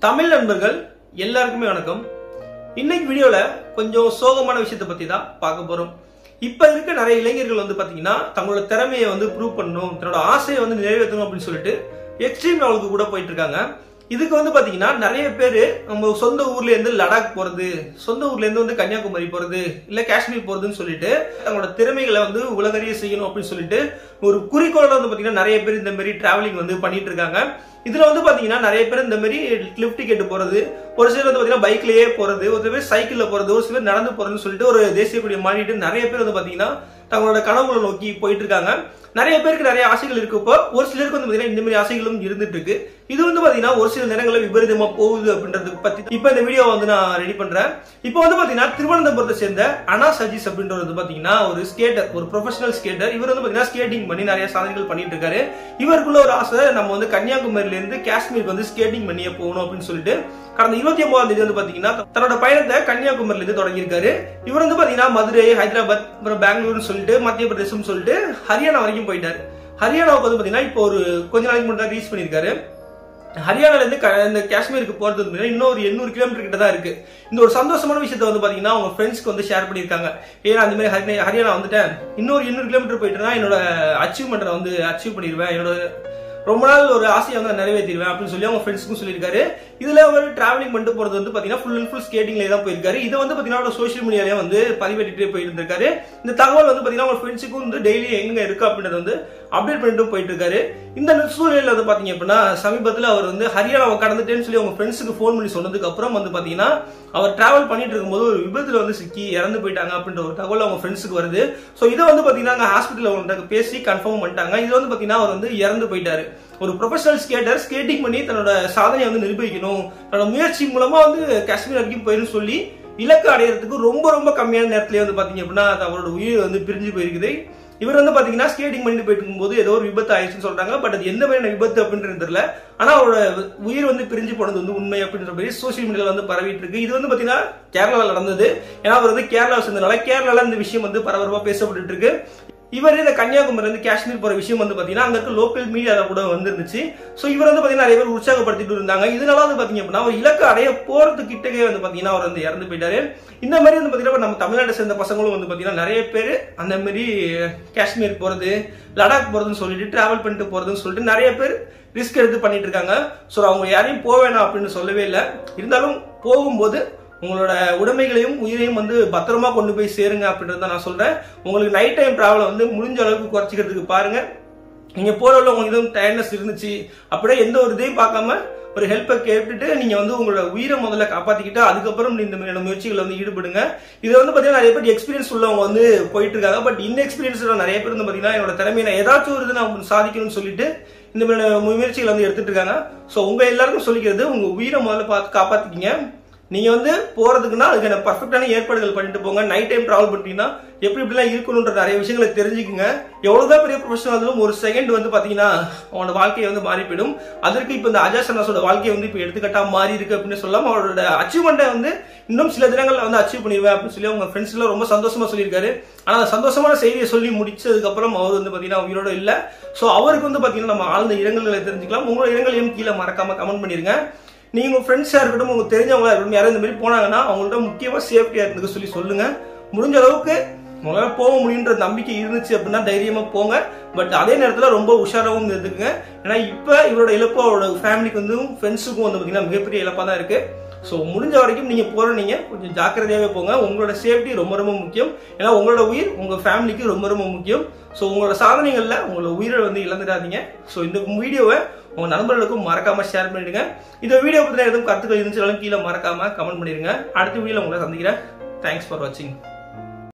தமிழ் நண்பர்கள் எல்லாருக்குமே வணக்கம் இன்னைக்கு வீடியோல கொஞ்சம் சோகமான விஷயத்தை பத்தி தான் பார்க்க போறோம் இப்ப இருக்க நிறைய இளைஞர்கள் வந்து பாத்தீங்கன்னா தங்களோட திறமையை வந்து ப்ரூவ் பண்ணணும் தன்னோட ஆசையை வந்து நிறைவேற்றணும் அப்படின்னு சொல்லிட்டு எக்ஸ்ட்ரீம் லெவலுக்கு கூட போயிட்டு இருக்காங்க இதுக்கு வந்து பாத்தீங்கன்னா நிறைய பேர் நம்ம சொந்த ஊர்ல இருந்து லடாக் போறது சொந்த ஊர்ல இருந்து வந்து கன்னியாகுமரி போறது இல்ல காஷ்மீர் போறதுன்னு சொல்லிட்டு தங்களோட திறமைகளை வந்து உலகறிய செய்யணும் அப்படின்னு சொல்லிட்டு ஒரு குறிக்கோளோட வந்து பாத்தீங்கன்னா நிறைய பேர் இந்த மாதிரி டிராவலிங் வந்து பண்ணிட்டு இருக்காங்க இதுல வந்து பாத்தீங்கன்னா நிறைய பேர் இந்த மாதிரி லிஃப்ட் டிக்கெட் போறது ஒரு சிலர் வந்து பாத்தீங்கன்னா பைக்லயே போறது ஒரு சில பேர் சைக்கிள்ல போறது ஒரு சிலர் நடந்து போறதுன்னு சொல்லிட்டு ஒரு தேசிய கொடியை மாறிட்டு நிறைய பேர் வந்து பாத்தீங்கன்னா தங்களோட கனவுகளை நோக்கி போயிட்டு இருக்காங்க நிறைய பேருக்கு நிறைய ஆசைகள் இருக்கப்போ ஒரு சிலருக்கு வந்து பாத்தீங்கன்னா இந்த மாதிரி ஆசைகளும் இருந்துட்டு இருக்கு இது வந்து பாத்தீங்கன்னா ஒரு சில நேரங்களில் விபரீதமா போகுது அப்படின்றது பத்தி இப்ப இந்த வீடியோ வந்து நான் ரெடி பண்றேன் இப்போ வந்து பாத்தீங்கன்னா திருவனந்தபுரத்தை சேர்ந்த அனா சஜிஸ் அப்படின்றது வந்து பாத்தீங்கன்னா ஒரு ஸ்கேட்டர் ஒரு ப்ரொஃபஷனல் ஸ்கேட்டர் இவர் வந்து பாத்தீங்கன்னா ஸ்கேட்டிங் பண்ணி நிறைய சாதனைகள் பண்ணிட்டு இருக்காரு இவருக்குள்ள ஒரு ஆசை நம்ம வந்து கன்னியாகுமரியில இருந்து காஷ்மீருக்கு வந்து ஸ்கேட்டிங் பண்ணியே போகணும் அப்படின்னு சொல்லிட்டு கடந்த இருபத்தி ஒன்பதாம் தேதி வந்து பாத்தீங்கன்னா தன்னோட பயணத்தை கன்னியாகுமரியில இருந்து தொடங்கியிருக்காரு இவர் வந்து பாத்தீங்கன்னா மதுரை ஹைதராபாத் அப்புறம் பெங்களூர்னு சொல்லிட்டு மத்திய பிரதேசம் சொல்லிட்டு ஹரியானா வரைக்கும் போயிட்டாரு ஹரியானாவுக்கு வந்து பாத்தீங்கன்னா இப்போ ஒரு கொஞ்ச நாளைக்கு முன்னாடி ரீச் பண்ணியிருக்காரு ஹரியானால இருந்து க- இந்த காஷ்மீருக்கு போறது வந்து பாத்தீங்கன்னா இன்னும் ஒரு எண்ணூறு கிலோமீட்டர் கிட்ட தான் இருக்கு இந்த ஒரு சந்தோஷமான விஷயத்தை வந்து பாத்தீங்கன்னா அவங்க ஃப்ரெண்ட்ஸ்க்கு வந்து ஷேர் பண்ணியிருக்காங்க ஏன்னா அந்த மாதிரி ஹரி- ஹரியானா வந்துட்டேன் இன்னொரு எண்ணூறு கிலோமீட்டர் போயிட்டுனா என்னோட அச்சீவ்மெண்ட்டை வந்து அச்சீவ் பண்ணிடுவேன் என்னோட ரொம்ப நாள் ஒரு ஆசையை வந்து நான் நிறைவேற்றிடுவேன் அப்படின்னு சொல்லி அவங்க ஃப்ரெண்ட்ஸ்க்கும் சொல்லியிருக்காரு இதுல அவர் டிராவலிங் பண்ணிட்டு போறது வந்து பாத்தீங்கன்னா ஃபுல் அண்ட் ஃபுல் ஸ்கேட்டிங்ல தான் போயிருக்காரு இதை வந்து பாத்தீங்கன்னா சோஷியல் மீடியாலயே வந்து பதிவேற்றிட்டே போயிருந்திருக்காரு இந்த தகவல் வந்து பாத்தீங்கன்னா அவங்க ஃப்ரெண்ட்ஸுக்கும் வந்து டெய்லி எங்க இருக்கு அப்படின்றத வந்து அப்டேட் பண்ணிட்டு போயிட்டு இருக்காரு இந்த சூழ்நிலையில வந்து பாத்தீங்க அப்படின்னா சமீபத்துல அவர் வந்து ஹரியானாவை கடந்துட்டேன்னு சொல்லி அவங்க ஃப்ரெண்ட்ஸுக்கு ஃபோன் பண்ணி சொன்னதுக்கு அப்புறம் வந்து பாத்தீங்கன்னா அவர் டிராவல் பண்ணிட்டு இருக்கும்போது ஒரு விபத்துல வந்து சிக்கி இறந்து போயிட்டாங்க அப்படின்ற ஒரு தகவல் அவங்க ஃப்ரெண்ட்ஸுக்கு வருது ஸோ இதை வந்து பாத்தீங்கன்னா அங்க ஹாஸ்பிட்டல் அவங்கள்ட்ட பேசி கன்ஃபார்ம் பண்ணிட்டாங்க இது வந்து பாத்தீங்கன்னா அவர் வந்து இறந்து போயிட்டாரு ஒரு ப்ரொஃபஷனல் ஸ்கேட்டர் ஸ்கேட்டிங் பண்ணி தன்னோட சாதனையை வந்து நிரூபிக்கணும் தன்னோட முயற்சி மூலமா வந்து காஷ்மீர் வரைக்கும் போயிடும் சொல்லி இலக்கு அடையறதுக்கு ரொம்ப ரொம்ப கம்மியான நேரத்திலே வந்து பாத்தீங்க அப்படின்னா அது அவரோட உயிர் வந்து பிரிஞ்சு போயிருக்குது இவர் வந்து பாத்தீங்கன்னா ஸ்கேட்டிங் பண்ணிட்டு போயிட்டு இருக்கும்போது ஏதோ ஒரு விபத்து ஆயிடுச்சுன்னு சொல்றாங்க பட் அது எந்த மாதிரியான விபத்து அப்படின்றது தெரியல ஆனா அவரோட உயிர் வந்து பிரிஞ்சு போனது வந்து உண்மை அப்படின்ற மாதிரி சோசியல் மீடியால வந்து பரவிட்டு இருக்கு இது வந்து பாத்தீங்கன்னா கேரளால நடந்தது ஏன்னா அவர் வந்து கேரளாவை சேர்ந்தனால கேரளால இந்த விஷயம் வந்து பரபரப்பா பேசப்பட்டு இருக்கு இவர் இந்த கன்னியாகுமரி இருந்து காஷ்மீர் போற விஷயம் வந்து பாத்தீங்கன்னா அங்க இருக்க லோக்கல் மீடியால கூட வந்துருந்துச்சு சோ இவர் வந்து பாத்தீங்கன்னா நிறைய பேர் உற்சாகப்படுத்திட்டு இருந்தாங்க இதனால வந்து பாத்தீங்க அப்படின்னா ஒரு இலக்கு அடைய போறது கிட்டக்கே வந்து பாத்தீங்கன்னா அவர் வந்து இறந்து போயிட்டாரு இந்த மாதிரி வந்து பாத்தீங்கன்னா இப்ப நம்ம தமிழ்நாட்டை சேர்ந்த பசங்களும் வந்து பாத்தீங்கன்னா நிறைய பேர் அந்த மாதிரி காஷ்மீர் போறது லடாக் போறதுன்னு சொல்லிட்டு டிராவல் பண்ணிட்டு போறதுன்னு சொல்லிட்டு நிறைய பேர் ரிஸ்க் எடுத்து பண்ணிட்டு இருக்காங்க ஸோ அவங்க யாரையும் போக வேணாம் அப்படின்னு சொல்லவே இல்லை இருந்தாலும் போகும்போது உங்களோட உடைமைகளையும் உயிரையும் வந்து பத்திரமா கொண்டு போய் சேருங்க அப்படின்றத நான் சொல்றேன் உங்களுக்கு நைட் டைம் டிராவலை வந்து முடிஞ்ச அளவுக்கு குறைச்சிக்கிறதுக்கு பாருங்க நீங்க போறவள்ள உங்களுக்கு எதுவும் டயர்னஸ் இருந்துச்சு அப்படியே எந்த ஒரு இதையும் பார்க்காம ஒரு ஹெல்ப்பை கேட்டுட்டு நீங்க வந்து உங்களோட உயிரை முதல்ல காப்பாத்திக்கிட்டு அதுக்கப்புறம் இந்த மாதிரியான முயற்சிகளை வந்து ஈடுபடுங்க இது வந்து பாத்தீங்கன்னா நிறைய பேர் எக்ஸ்பீரியன்ஸ் உள்ளவங்க வந்து போயிட்டு இருக்காங்க பட் இந்த எக்ஸ்பீரியன்ஸ் நிறைய பேர் வந்து பாத்தீங்கன்னா என்னோட திறமையை நான் ஏதாச்சும் ஒரு இது நான் சாதிக்கணும்னு சொல்லிட்டு இந்த மாதிரியான முயற்சிகளை வந்து எடுத்துட்டு இருக்காங்க ஸோ உங்க எல்லாருக்கும் சொல்லிக்கிறது உங்க உயிரை முதல்ல பார்த்து காப்பாத்திக்கிங்க நீங்க வந்து போறதுக்குன்னா அதுக்கான பர்ஃபெக்டான ஏற்பாடுகள் பண்ணிட்டு போங்க நைட் டைம் டிராவல் பண்ணிட்டீங்கன்னா எப்படி இப்படிலாம் இருக்கணுன்ற நிறைய விஷயங்களை தெரிஞ்சுக்குங்க எவ்வளவுதான் பெரிய ப்ரொஃபஷனல் இருந்தாலும் ஒரு செகண்ட் வந்து பாத்தீங்கன்னா அவனோட வாழ்க்கையை வந்து மாறி போயிடும் அதற்கு இப்ப இந்த அஜய் சன்னாஸோட வாழ்க்கையை வந்து இப்ப எடுத்துக்கட்டா மாறி இருக்கு அப்படின்னு சொல்லாம அவரோட அச்சீவ்மெண்ட்டை வந்து இன்னும் சில தினங்கள்ல வந்து அச்சீவ் பண்ணிடுவேன் அப்படின்னு சொல்லி அவங்க ஃப்ரெண்ட்ஸ் எல்லாம் ரொம்ப சந்தோஷமா சொல்லியிருக்காரு ஆனா அந்த சந்தோஷமான செய்தியை சொல்லி முடிச்சதுக்கு அப்புறம் அவர் வந்து பாத்தீங்கன்னா உயிரோட இல்ல சோ அவருக்கு வந்து பாத்தீங்கன்னா நம்ம ஆழ்ந்த இரங்கல்களை தெரிஞ்சுக்கலாம் உங்களோட இரங்கலையும் கீழே மறக்காம கமெண்ட் பண்ணிருங்க நீங்க உங்க ஃப்ரெண்ட்ஸா இருக்கட்டும் உங்க தெரிஞ்சவங்களா இருக்கட்டும் யாரும் இந்த மாதிரி போனாங்கன்னா அவங்கள்ட்ட முக்கியமா சேஃப்டியா இருந்துக்க சொல்லி சொல்லுங்க முடிஞ்ச அளவுக்கு உங்களால போக முடியுன்ற நம்பிக்கை இருந்துச்சு அப்படின்னா தைரியமா போங்க பட் அதே நேரத்துல ரொம்ப உஷாராகவும் இருந்துக்குங்க ஏன்னா இப்ப இவரோட இழப்பு அவரோட ஃபேமிலிக்கு வந்து ஃப்ரெண்ட்ஸுக்கும் வந்து பாத்தீங்கன்னா மிகப்பெரிய இழப்பா தான் இருக்கு ஸோ முடிஞ்ச வரைக்கும் நீங்க போற நீங்க கொஞ்சம் ஜாக்கிரதையாவே போங்க உங்களோட சேஃப்டி ரொம்ப ரொம்ப முக்கியம் ஏன்னா உங்களோட உயிர் உங்க ஃபேமிலிக்கு ரொம்ப ரொம்ப முக்கியம் ஸோ உங்களோட சாதனைகள்ல உங்களோட உயிரை வந்து இழந்துடாதீங்க ஸோ இந்த வீடியோவை உங்க நண்பர்களுக்கும் மறக்காம ஷேர் பண்ணிடுங்க இந்த வீடியோ பத்தின எதுவும் கருத்துக்கள் இருந்துச்சாலும் கீழே மறக்காம கமெண்ட் பண்ணிடுங்க அடுத்த வீடியோல உங்களை சந்திக்கிறேன் தேங்க்ஸ் ஃபார் வாட்சிங்